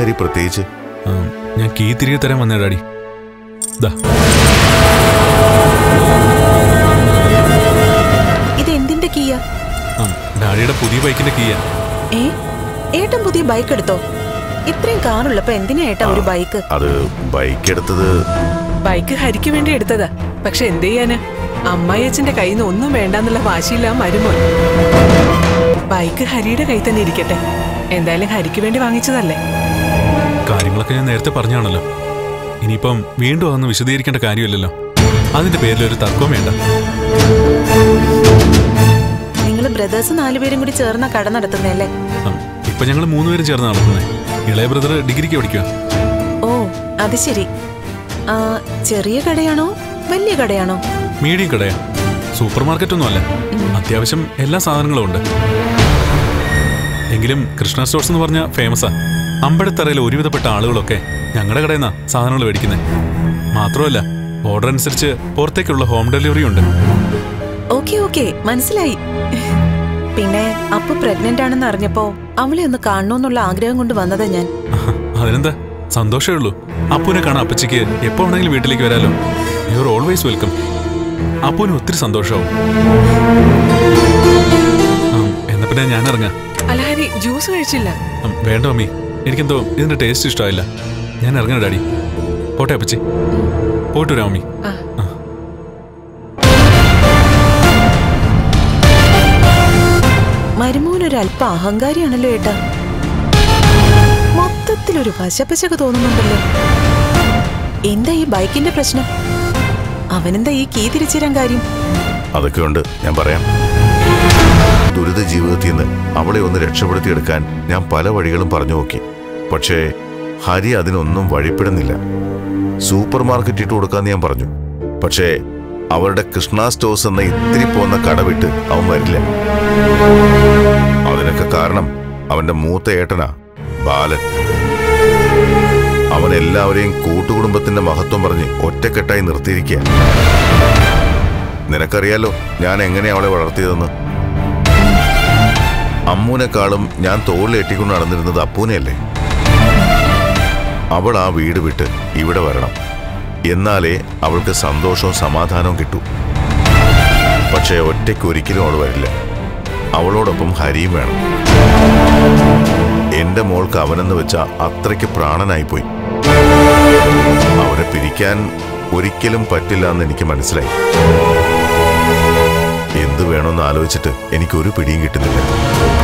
ഹരി പ്രത്യേകിച്ച് ആ, ഞാൻ കീ തിരികെ തരാൻ വന്നേ ഡാഡി ദാ ഇത് എന്തിന്റെ കീയാ ആ, ഡാഡിയുടെ പുതിയ ബൈക്കിന്റെ കീയാ ഏ ഏട്ടൻ പുതിയ ബൈക്ക് എടുത്തോ ഇത്രയും കാറുള്ളപ്പോ എന്തിനാ ഏട്ടാ ഒരു ബൈക്ക് അത് ബൈക്ക് എടുത്തത് ബൈക്ക് ഹരിക്ക് വേണ്ടി എടുത്തതാ പക്ഷെ എന്ത് ചെയ്യാന് അമ്മായി അച്ഛന്റെ കയ്യിൽ നിന്ന് ഒന്നും വേണ്ടാന്നുള്ള വാശിയില്ല മരുമോൻ ബൈക്ക് ഹരിയുടെ കയ്യിൽ തന്നെ ഇരിക്കട്ടെ എന്തായാലും ഹരിക്ക് വേണ്ടി വാങ്ങിച്ചതല്ലേ കാര്യങ്ങളൊക്കെ ഞാൻ നേരത്തെ പറഞ്ഞാണല്ലോ ഇനിയിപ്പം വീണ്ടും അതൊന്ന് വിശദീകരിക്കേണ്ട കാര്യമില്ലല്ലോ അതിന്റെ പേരിൽ ഒരു തർക്കവും വേണ്ട നിങ്ങൾ ബ്രദേഴ്സ് നാലുപേരും കൂടി ചേർന്ന കട നടത്തുന്നല്ലേ ആ, ഇപ്പൊ ഞങ്ങൾ മൂന്നുപേരും ചേർന്ന് നടത്തുന്നത് ഇളയ ബ്രദർ ഡിഗ്രിക്ക് പഠിക്കുക ഓ അത് ശരി ആ ചെറിയ കടയാണോ വലിയ കടയാണോ മീഡിയം കടയാ സൂപ്പർ മാർക്കറ്റ് ഒന്നും അല്ല അത്യാവശ്യം എല്ലാ സാധനങ്ങളും ഉണ്ട് എങ്കിലും കൃഷ്ണ സ്റ്റോഴ്സ് എന്ന് പറഞ്ഞ ഫേമസാ അമ്പഴത്തറയിലെ ഒരുവിധപ്പെട്ട ആളുകളൊക്കെ ഞങ്ങളുടെ കടയിൽ നിന്നാ സാധനങ്ങൾ മേടിക്കുന്നത് മാത്രമല്ല ഓർഡർ അനുസരിച്ച് പുറത്തേക്കുള്ള ഹോം ഡെലിവറി ഉണ്ട് ഓക്കെ ഓക്കെ മനസ്സിലായി പിന്നെ അപ്പു പ്രഗ്നന്റ് ആണെന്ന് അറിഞ്ഞപ്പോ അവളെ ഒന്ന് കാണണമെന്നുള്ള ആഗ്രഹം കൊണ്ട് വന്നതാ ഞാൻ ആഹാ, അതിനെന്താ സന്തോഷമേ ഉള്ളൂ അപ്പുവിനെ കാണാൻ അപ്പച്ചിക്ക് എപ്പോ വേണമെങ്കിലും വീട്ടിലേക്ക് വരാലോ യു ആർ ഓൾവേസ് വെൽക്കം അപ്പുവിന് ഒത്തിരി സന്തോഷമാവും ആ, എന്നാ പിന്നെ ഞാൻ ഇറങ്ങാം അല്ല ഹരി ജ്യൂസ് കഴിച്ചില്ല ഉം, വേണ്ട മമ്മി എനിക്കെന്തോ ഇതിന്റെ ടേസ്റ്റ് ഇഷ്ടമായില്ല ഞാൻ ഇറങ്ങണ ഡാഡി പോട്ടെ അപ്പച്ചി പോയിട്ട് വരാം മമ്മി ആ. ആ. മരുമോനൊരു അല്പ അഹങ്കാരിയാണല്ലോ ഏട്ടാ മൊത്തത്തിലൊരു വശപ്പശക തോന്നുന്നുണ്ടല്ലോ എന്താ ഈ ബൈക്കിന്റെ പ്രശ്നം അവനെന്താ ഈ കീ തിരിച്ചുതരാൻ കാര്യം അതൊക്കെ ഉണ്ട് ഞാൻ പറയാം ദുരിത ജീവിതത്തിൽ നിന്ന് അവളെ ഒന്ന് രക്ഷപ്പെടുത്തിയെടുക്കാൻ ഞാൻ പല വഴികളും പറഞ്ഞു നോക്കി പക്ഷേ ഹരി അതിനൊന്നും വഴിപ്പെടുന്നില്ല സൂപ്പർ മാർക്കറ്റ് ഇട്ട് കൊടുക്കാന്ന് ഞാൻ പറഞ്ഞു പക്ഷേ അവരുടെ കൃഷ്ണ സ്റ്റോഴ്സ് എന്ന ഇത്തിരി പോന്ന കട വിട്ട് അവൻ വരില്ല അതിനൊക്കെ കാരണം അവന്റെ മൂത്ത ഏട്ടനാ ബാലൻ അവൻ എല്ലാവരെയും കൂട്ടുകുടുംബത്തിന്റെ മഹത്വം പറഞ്ഞ് ഒറ്റക്കെട്ടായി നിർത്തിയിരിക്കുക നിനക്കറിയാലോ ഞാൻ എങ്ങനെ അവളെ വളർത്തിയതെന്ന് അമ്മൂനെക്കാളും ഞാൻ തോളിലേറ്റിക്കൊണ്ട് നടന്നിരുന്നത് അപ്പൂനെയല്ലേ അവൾ ആ വീട് വിട്ട് ഇവിടെ വരണം എന്നാലേ അവൾക്ക് സന്തോഷവും സമാധാനവും കിട്ടൂ പക്ഷേ ഒറ്റയ്ക്ക് ഒരിക്കലും അവൾ വരില്ല അവളോടൊപ്പം ഹരിയും വേണം എന്റെ മോൾക്ക് അവനെന്ന് വെച്ച അത്രയ്ക്ക് പ്രാണനായിപ്പോയി അവരെ പിരിക്കാൻ ഒരിക്കലും പറ്റില്ല എന്ന് എനിക്ക് മനസ്സിലായി എന്തു വേണമെന്ന് ആലോചിച്ചിട്ട് എനിക്കൊരു പിടിയും കിട്ടുന്നില്ല